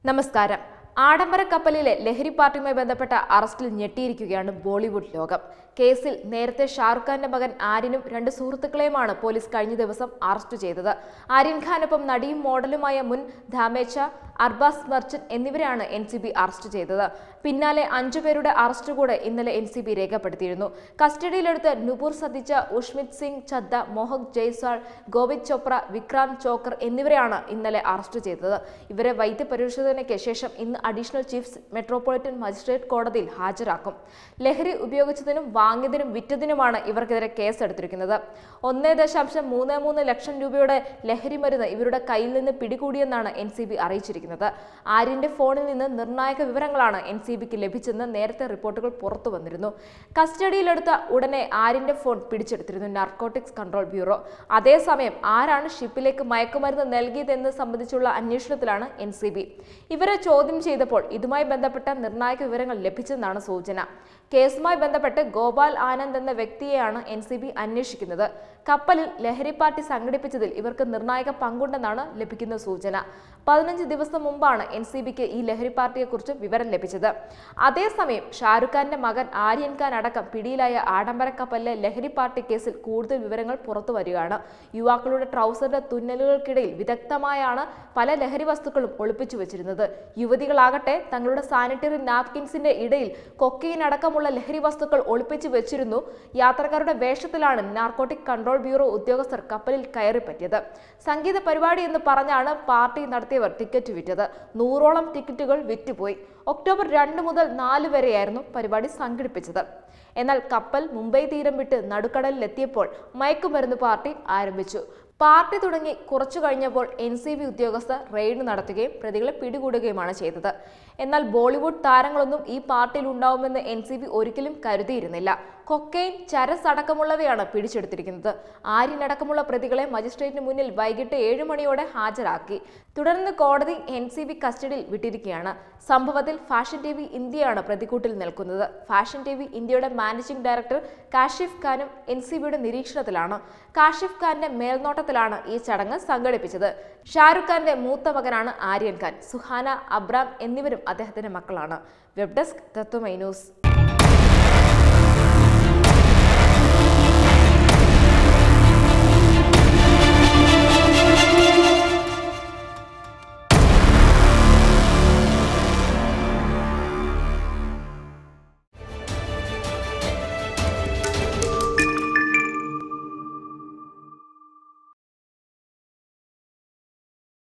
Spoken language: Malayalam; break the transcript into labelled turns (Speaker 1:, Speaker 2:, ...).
Speaker 1: നമസ്കാരം ആഡംബര കപ്പലിലെ ലഹരി പാർട്ടിയുമായി ബന്ധപ്പെട്ട അറസ്റ്റിൽ ഞെട്ടിയിരിക്കുകയാണ് ബോളിവുഡ് ലോകം കേസിൽ നേരത്തെ ഷാറുഖ് ഖാന്റെ മകൻ ആര്യനും രണ്ട് സുഹൃത്തുക്കളെയുമാണ് പോലീസ് കഴിഞ്ഞ ദിവസം അറസ്റ്റ് ചെയ്തത് ആര്യൻ ഖാനൊപ്പം നടിയും മോഡലുമായ മുൻ ധാമേച്ച അർബാസ് മർച്ചൻ എന്നിവരെയാണ് എൻ സി ബി അറസ്റ്റ് ചെയ്തത് പിന്നാലെ അഞ്ചുപേരുടെ അറസ്റ്റ് കൂടെ ഇന്നലെ എൻ സി ബി രേഖപ്പെടുത്തിയിരുന്നു കസ്റ്റഡിയിലെടുത്ത് നുപുർ സതിച്ച ഉഷ്മിത് സിംഗ് ചദ്ദ മോഹക് ജയ്സ്വാൾ ഗോവിന്ദ് ചോപ്ര വിക്രാന്ത് ചോക്കർ എന്നിവരെയാണ് ഇന്നലെ അറസ്റ്റ് ചെയ്തത് ഇവരെ വൈദ്യപരിശോധനയ്ക്ക് ശേഷം ഇന്ന് അഡീഷണൽ ചീഫ് മെട്രോപൊളിറ്റൻ മജിസ്ട്രേറ്റ് കോടതിയിൽ ഹാജരാക്കും ലഹരി ഉപയോഗിച്ചതിനും വാങ്ങിയതിനും വിറ്റതിനുമാണ് ഇവർക്കെതിരെ കേസെടുത്തിരിക്കുന്നത് ഒന്നേ ദശാംശം മൂന്ന് മൂന്ന് ലക്ഷം രൂപയുടെ ലഹരി മരുന്ന് ഇവരുടെ കയ്യിൽ നിന്ന് പിടികൂടിയെന്നാണ് എൻ സി ബി അറിയിച്ചിരിക്കുന്നത് ആര്യന്റെ ഫോണിൽ നിന്ന് നിർണായക വിവരങ്ങളാണ് എൻ സി ബിക്ക് ലഭിച്ചെന്ന് നേരത്തെ റിപ്പോർട്ടുകൾ പുറത്തു വന്നിരുന്നു കസ്റ്റഡിയിലെടുത്ത ഉടനെ ആര്യന്റെ ഫോൺ പിടിച്ചെടുത്തിരുന്നു നാർക്കോട്ടിക്സ് കൺട്രോൾ ബ്യൂറോ അതേസമയം ആരാണ് ഷിപ്പിലേക്ക് മയക്കുമരുന്ന് നൽകിയതെന്ന് സംബന്ധിച്ചുള്ള അന്വേഷണത്തിലാണ് എൻ സി ബി ഇവരെ ചോദ്യം ചെയ്തപ്പോൾ ഇതുമായി ബന്ധപ്പെട്ട നിർണായക വിവരങ്ങൾ ലഭിച്ചെന്നാണ് സൂചന കേസുമായി ബന്ധപ്പെട്ട് ഗോപാൽ ആനന്ദ് എന്ന വ്യക്തിയെയാണ് എൻ സി ബി അന്വേഷിക്കുന്നത് കപ്പലിൽ ലഹരി പാർട്ടി സംഘടിപ്പിച്ചതിൽ ഇവർക്ക് നിർണായക പങ്കുണ്ടെന്നാണ് ലഭിക്കുന്ന സൂചന പതിനഞ്ച് ദിവസം മുമ്പാണ് എൻ സി ബിക്ക് ഈ ലഹരി പാർട്ടിയെക്കുറിച്ച് വിവരം ലഭിച്ചത് അതേസമയം ഷാറുഖ് ഖാന്റെ മകൻ ആര്യൻ ഖാൻ അടക്കം പിടിയിലായ ആഡംബര കപ്പലിലെ ലഹരി പാർട്ടി കേസിൽ കൂടുതൽ വിവരങ്ങൾ പുറത്തു വരികയാണ് യുവാക്കളുടെ ട്രൗസറിന്റെ തുന്നലുകൾക്കിടയിൽ വിദഗ്ധമായാണ് പല ലഹരി വസ്തുക്കളും ഒളിപ്പിച്ചു വെച്ചിരുന്നത് യുവതികളാകട്ടെ തങ്ങളുടെ സാനിറ്ററി നാപ്കിൻസിന്റെ ഇടയിൽ കൊക്കൈൻ അടക്കമുള്ള ലഹരി വസ്തുക്കൾ ഒളിപ്പിച്ചു വെച്ചിരുന്നു യാത്രക്കാരുടെ വേഷത്തിലാണ് നാർക്കോട്ടിക് കൺട്രോൾ ബ്യൂറോ ഉദ്യോഗസ്ഥർ കപ്പലിൽ കയറി പറ്റിയത് സംഗീത പരിപാടി എന്ന് പറഞ്ഞാണ് പാർട്ടി നടത്തിയവർ ടിക്കറ്റ് വിറ്റത് നൂറോളം ടിക്കറ്റുകൾ വിറ്റുപോയി ഒക്ടോബർ രണ്ട് മുതൽ നാല് വരെയായിരുന്നു പരിപാടി സംഘടിപ്പിച്ചത് എന്നാൽ കപ്പൽ മുംബൈ തീരം വിട്ട് നടുക്കടലിലെത്തിയപ്പോൾ മയക്കുമരുന്ന് പാർട്ടി ആരംഭിച്ചു പാർട്ടി തുടങ്ങി കുറച്ചു കഴിഞ്ഞപ്പോൾ എൻ സി ബി ഉദ്യോഗസ്ഥർ റെയ്ഡ് നടത്തുകയും പ്രതികളെ പിടികൂടുകയുമാണ് ചെയ്തത് എന്നാൽ ബോളിവുഡ് താരങ്ങളൊന്നും ഈ പാർട്ടിയിൽ ഉണ്ടാവുമെന്ന് എൻ സി ബി ഒരിക്കലും കരുതിയിരുന്നില്ല കൊക്കൈൻ ചരസ് അടക്കമുള്ളവയാണ് പിടിച്ചെടുത്തിരിക്കുന്നത് ആര്യനടക്കമുള്ള പ്രതികളെ മജിസ്ട്രേറ്റിന് മുന്നിൽ വൈകിട്ട് ഏഴ് മണിയോടെ ഹാജരാക്കി തുടർന്ന് കോടതി എൻ സി ബി കസ്റ്റഡിയിൽ വിട്ടിരിക്കുകയാണ് സംഭവത്തിൽ ഫാഷൻ ടി വി ഇന്ത്യയാണ് പ്രതിക്കൂട്ടിൽ നിൽക്കുന്നത് ഫാഷൻ ടി വി ഇന്ത്യയുടെ മാനേജിംഗ് ഡയറക്ടർ കാഷിഫ് ഖാനും എൻ സി ബിയുടെ നിരീക്ഷണത്തിലാണ് കാഷിഫ് ഖാന്റെ മേൽനോട്ടത്തിലാണ് ഈ ചടങ്ങ് സംഘടിപ്പിച്ചത് ഷാരുഖ് ഖാന്റെ മൂത്ത മകനാണ് ആര്യൻ ഖാൻ സുഹാന അബ്രാം എന്നിവരും അദ്ദേഹത്തിന്റെ മക്കളാണ് വെബ് ഡെസ്ക് തത്വമൈ ന്യൂസ്